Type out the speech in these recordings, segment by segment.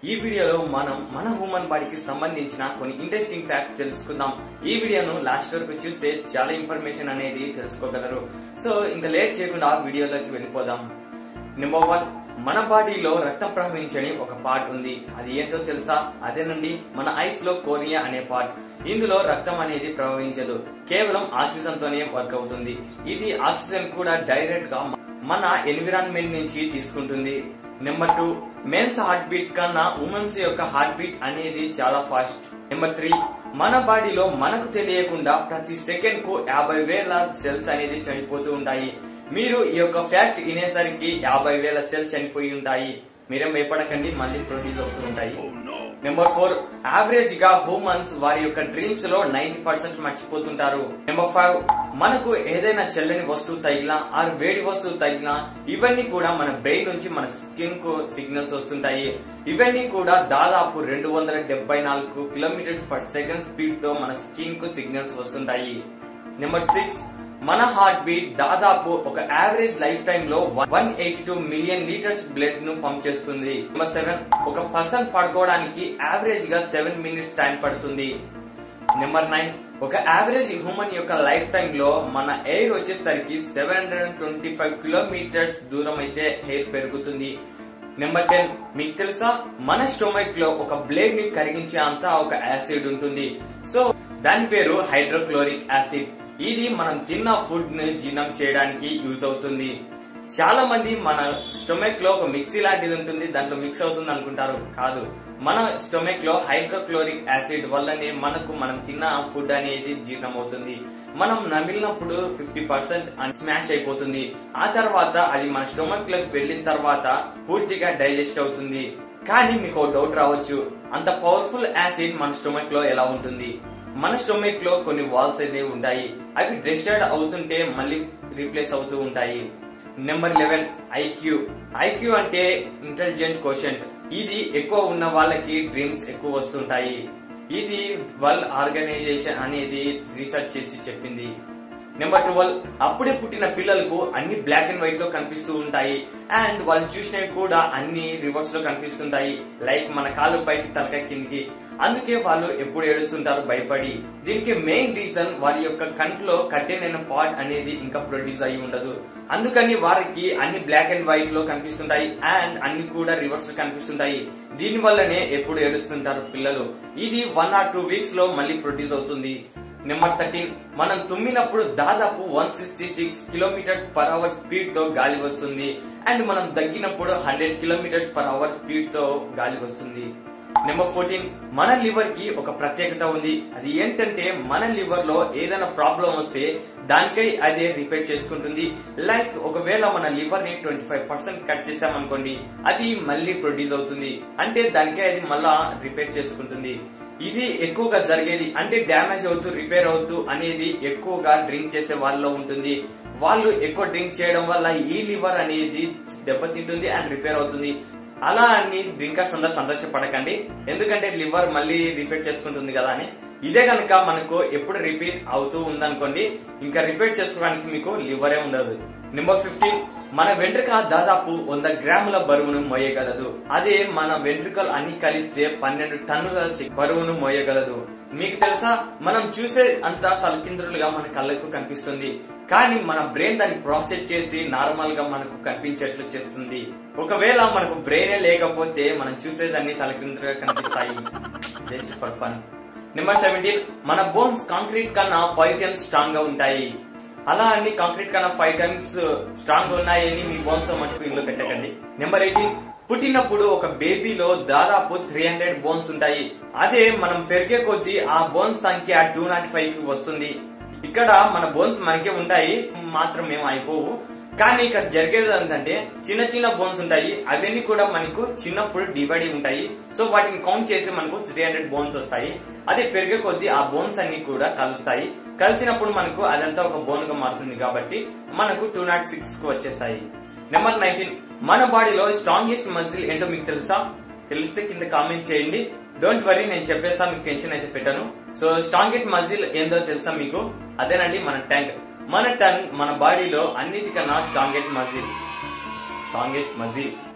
ఈ వీడియోలో మనం మన హ్యూమన్ బాడీకి సంబంధించిన కొన్ని ఇంట్రెస్టింగ్ ఫ్యాక్ట్స్ తెలుసుకుందాం ఈ వీడియోను లాస్ట్ వరకు చూస్తే చాలా ఇన్ఫర్మేషన్ అనేది తెలుసుకోగలరు సో ఇంకా లేట్ చేయకుండా ఆ వీడియోలోకి వెళ్ళిపోదాం నెంబర్ వన్ మన బాడీలో రక్తం ప్రవహించని ఒక పార్ట్ ఉంది అది ఏంటో తెలుసా అదేనండి మన ఐస్ లో కోరియా అనే పార్ట్ ఇందులో రక్తం అనేది ప్రవహించదు కేవలం ఆక్సిజన్ తోనే వర్క్ అవుతుంది ఇది ఆక్సిజన్ కూడా డైరెక్ట్ గా మన ఎన్విరాన్మెంట్ నుంచి తీసుకుంటుంది number two men's heartbeat కన్నా ఉమెన్స్ యొక్క హార్ట్ బీట్ అనేది చాలా ఫాస్ట్ నెంబర్ త్రీ మన బాడీలో మనకు తెలియకుండా ప్రతి సెకండ్ కు యాభై వేల సెల్స్ అనేది చనిపోతూ ఉంటాయి మీరు ఈ యొక్క ఫ్యాక్ట్ వినేసరికి యాభై వేల సెల్స్ చనిపోయి ఉంటాయి మీరేం భయపడకండి మళ్ళీ ప్రొడ్యూస్ అవుతూ ఉంటాయి నెంబర్ ఫోర్ యావరేజ్ గా హ్యూమన్స్ వారి యొక్క డ్రీమ్స్ లో నైన్టీ పర్సెంట్ మర్చిపోతుంటారు నెంబర్ ఫైవ్ మనకు ఏదైనా చెల్లని వస్తువు తగిలినా ఆరు వేడి వస్తువు తగిలినా ఇవన్నీ కూడా మన బ్రెయిన్ నుంచి మన స్కిన్ కు సిగ్నల్స్ వస్తుంటాయి ఇవన్నీ కూడా దాదాపు రెండు వందల డెబ్బై నాలుగు కిలోమీటర్స్ పర్ సెకండ్ స్పీడ్ తో మన స్కిన్ కు సిగ్నల్స్ వస్తుంటాయి నెంబర్ సిక్స్ మన హార్ట్ బీట్ దాదాపు ఒక యావరేజ్ లైఫ్ టైమ్ లో one eighty two million litres blood ను పంప్ చేస్తుంది నెంబర్ సెవెన్ ఒక పర్సన్ పడుకోవడానికి యావరేజ్ గా సెవెన్ మినిట్స్ టైం పడుతుంది నెంబర్ నైన్ ఒక యావరేజ్ హ్యూమన్ యొక్క లైఫ్ టైం లో మన ఎయిర్ వచ్చేసరికి seven hundred twenty five kilometres దూరం అయితే ఎయిర్ పెరుగుతుంది నెంబర్ టెన్ మీకు తెలుసా మన స్టొమక్ లో ఒక బ్లేడ్ ని కరిగించే అంత ఒక యాసిడ్ ఉంటుంది సో దాని పేరు హైడ్రోక్లోరిక్ యాసిడ్ ఇది మనం తిన్న ఫుడ్ ని జీర్ణం చేయడానికి యూజ్ అవుతుంది చాలా మంది మన స్టొమక్ లో ఒక మిక్సీ లాంటిది ఉంటుంది దాంట్లో మిక్స్ అవుతుంది అనుకుంటారు కాదు మన స్టొమక్ లో హైడ్రోక్లోరిక్ యాసిడ్ వల్లనే మనకు మనం తిన్న ఫుడ్ అనేది జీర్ణం అవుతుంది మనం నమిలినప్పుడు ఫిఫ్టీ పర్సెంట్ స్మాష్ అయిపోతుంది ఆ తర్వాత అది మన స్టొమక్ లోకి వెళ్ళిన తర్వాత పూర్తిగా డైజెస్ట్ అవుతుంది కానీ మీకు ఒక డౌట్ రావచ్చు అంత పవర్ఫుల్ యాసిడ్ మన స్టొమక్ లో ఎలా ఉంటుంది మన స్టొమక్ లో కొన్ని వాల్స్ అనేవి ఉంటాయి అవి డిస్టర్డ్ అవుతుంటే మళ్ళీ రీప్లేస్ అవుతూ ఉంటాయి నెంబర్ లెవెన్ ఐక్యూ ఐక్యూ అంటే ఇంటెలిజెంట్ క్వశ్చన్ ఇది ఎక్కువ ఉన్న వాళ్ళకి డ్రీమ్స్ ఎక్కువ వస్తుంటాయి ఇది వరల్డ్ ఆర్గనైజేషన్ అనేది రీసెర్చ్ చేసి చెప్పింది నెంబర్ ట్వెల్వ్ అప్పుడే పుట్టిన పిల్లలకు అన్ని బ్లాక్ అండ్ వైట్ లో కనిపిస్తూ ఉంటాయి అండ్ వాళ్ళు చూసినవి కూడా అన్ని రివర్స్ లో కనిపిస్తుంటాయి లైక్ మన కాలు పైకి తలక కిందికి అందుకే వాళ్ళు ఎప్పుడు ఏడుస్తుంటారు భయపడి దీనికి మెయిన్ రీజన్ వారి యొక్క కంట్లో కట్టెనైన పాట్ అనేది ఇంకా ప్రొడ్యూస్ అయి ఉండదు అందుకని వారికి అన్ని బ్లాక్ అండ్ వైట్ లో కనిపిస్తుంటాయి అండ్ అన్ని కూడా రివర్స్ లో కనిపిస్తుంటాయి దీని వల్లనే ఎప్పుడు ఏడుస్తుంటారు పిల్లలు ఇది వన్ ఆర్ టూ వీక్స్ లో మళ్ళీ ప్రొడ్యూస్ అవుతుంది నెంబర్ థర్టీన్ మనం తుమ్మినప్పుడు దాదాపు one sixty six kilometres per hour speed తో గాలి వస్తుంది అండ్ మనం దగ్గినప్పుడు hundred kilometres per hour speed తో గాలి వస్తుంది నెంబర్ ఫోర్టీన్ మన లివర్ కి ఒక ప్రత్యేకత ఉంది అది ఏంటంటే మన లివర్ లో ఏదైనా ప్రాబ్లం వస్తే దానికై అదే రిపేర్ చేసుకుంటుంది లైక్ ఒకవేళ మన లివర్ ని ట్వంటీ ఫైవ్ పర్సెంట్ కట్ చేసామనుకోండి అది మళ్ళీ ప్రొడ్యూస్ అవుతుంది అంటే దానికై అది మళ్ళా రిపేర్ చేసుకుంటుంది ఇది ఎక్కువగా జరిగేది అంటే డ్యామేజ్ అవుతూ రిపేర్ అవుతూ అనేది ఎక్కువగా డ్రింక్ చేసే వాళ్ళలో ఉంటుంది వాళ్ళు ఎక్కువ డ్రింక్ చేయడం వల్ల ఈ లివర్ అనేది దెబ్బతింటుంది అండ్ రిపేర్ అవుతుంది అలా అని డ్రింకర్స్ అందరూ సంతోషపడకండి ఎందుకంటే లివర్ మళ్ళీ రిపేర్ చేసుకుంటుంది కదా అని ఇదే కనుక మనకు ఎప్పుడు రిపీట్ అవుతూ ఉందనుకోండి ఇంకా రిపేర్ చేసుకోవడానికి మీకు లివరే ఉండదు నెంబర్ ఫిఫ్టీన్ మన వెంట్రుక దాదాపు వంద గ్రాముల బరువును మోయగలదు అదే మన వెంట్రుకలు అన్ని కలిస్తే పన్నెండు టన్నుల బరువును మోయగలదు మీకు తెలుసా మనం చూసే అంతా తలకిందులుగా మన కళ్ళకు కనిపిస్తుంది కానీ మన బ్రెయిన్ దాన్ని ప్రాసెస్ చేసి నార్మల్ గా మనకు కనిపించేట్లు చేస్తుంది ఒకవేళ మనకు బ్రెయినే లేకపోతే మనం చూసేదాన్ని తలకిందులుగా కనిపిస్తాయి just for fun number seventeen మన బోన్స్ కాంక్రీట్ కన్నా ఫైవ్ టైమ్స్ స్ట్రాంగ్ గా ఉంటాయి అలా అన్ని కాంక్రీట్ కన్నా ఫైవ్ టైమ్స్ స్ట్రాంగ్ ఉన్నాయని మీ బోన్స్ తో మటుకు ఇంట్లో పెట్టకండి నెంబర్ ఎయిటీన్ పుట్టినప్పుడు ఒక బేబీలో దాదాపు త్రీ హండ్రెడ్ బోన్స్ ఉంటాయి అదే మనం పెరిగే కొద్దీ ఆ బోన్స్ సంఖ్య టూ నాట్ ఫైవ్ కి వస్తుంది ఇక్కడ మన బోన్స్ మనకే ఉంటాయి మాత్రం ఏం అయిపోవు కానీ ఇక్కడ జరిగేది ఏంటంటే చిన్న చిన్న బోన్స్ ఉంటాయి అవన్నీ కూడా మనకు చిన్నప్పుడు డివైడ్ ఉంటాయి సో వాటిని కౌంట్ చేసి మనకు త్రీ హండ్రెడ్ బోన్స్ వస్తాయి అదే పెరిగే కొద్దీ ఆ బోన్స్ అన్ని కూడా కలుస్తాయి కలిసినప్పుడు మనకు అదంతా ఒక బోన్ గా మారుతుంది కాబట్టి మనకు టూ నాట్ సిక్స్ కు వచ్చేస్తాయి నెంబర్ నైన్టీన్ మన బాడీలో స్ట్రాంగెస్ట్ మజిల్ ఏంటో మీకు తెలుసా తెలిస్తే కింద కామెంట్ చేయండి డోంట్ వరీ నేను చెప్పేస్తాను మీకు టెన్షన్ అయితే పెట్టాను సో స్ట్రాంగెస్ట్ మజిల్ ఏందో తెలుసా మీకు అదేనండి మన ట్యాంక్ మన టంగ్ మన బాడీలో అన్నిటికన్నా strongest muscle strongest muscle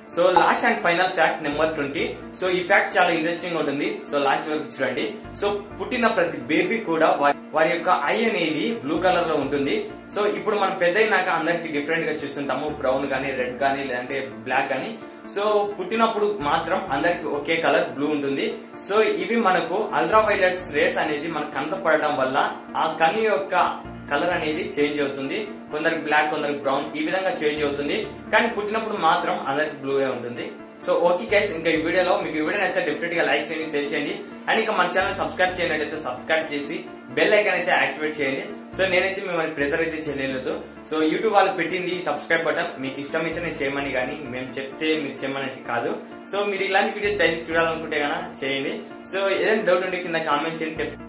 so last and final fact number twenty so ఈ ఫ్యాక్ట్ చాలా ఇంట్రెస్టింగ్ ఉంటుంది సో లాస్ట్ వరకు చూడండి సో పుట్టిన ప్రతి బేబీ కూడా వా- వారి యొక్క ఐ అనేది బ్లూ కలర్ లో ఉంటుంది సో ఇప్పుడు మనం పెద్ద అయినాక అందరికి డిఫరెంట్ గా చూస్తుంటాము బ్రౌన్ గానీ రెడ్ గానీ లేదంటే బ్లాక్ గానీ సో పుట్టినప్పుడు మాత్రం అందరికి ఒకే కలర్ బ్లూ ఉంటుంది సో ఇవి మనకు అల్ట్రా వైలెట్స్ రేస్ అనేది మనకు కనపడడం వల్ల ఆ కన్ను యొక్క కలర్ అనేది చేంజ్ అవుతుంది కొందరికి బ్లాక్ కొందరికి బ్రౌన్ ఈ విధంగా చేంజ్ అవుతుంది కానీ పుట్టినప్పుడు మాత్రం అందరికి బ్లూ ఉంటుంది సో ఓకే గైస్ ఇంకా ఈ వీడియోలో మీకు ఈ వీడియో నచ్చితే డెఫినెట్ గా లైక్ చేయండి షేర్ చేయండి అండ్ ఇంకా మన ఛానల్ సబ్స్క్రైబ్ చేయనట్టయితే సబ్స్క్రైబ్ చేసి బెల్ ఐకాన్ అయితే యాక్టివేట్ చేయండి సో నేనైతే మిమ్మల్ని ప్రెజర్ అయితే చేయలేదు సో యూట్యూబ్ వాళ్ళు పెట్టింది సబ్స్క్రైబ్ బటన్ మీకు ఇష్టమైతే నేను చేయమని కానీ మేము చెప్తే మీరు చేయమని అయితే కాదు సో మీరు ఇలాంటి వీడియోస్ డైలీ చూడాలనుకుంటే కనుక చేయండి సో ఏదైనా డౌట్ ఉంటే కింద కామెంట్ చేయండి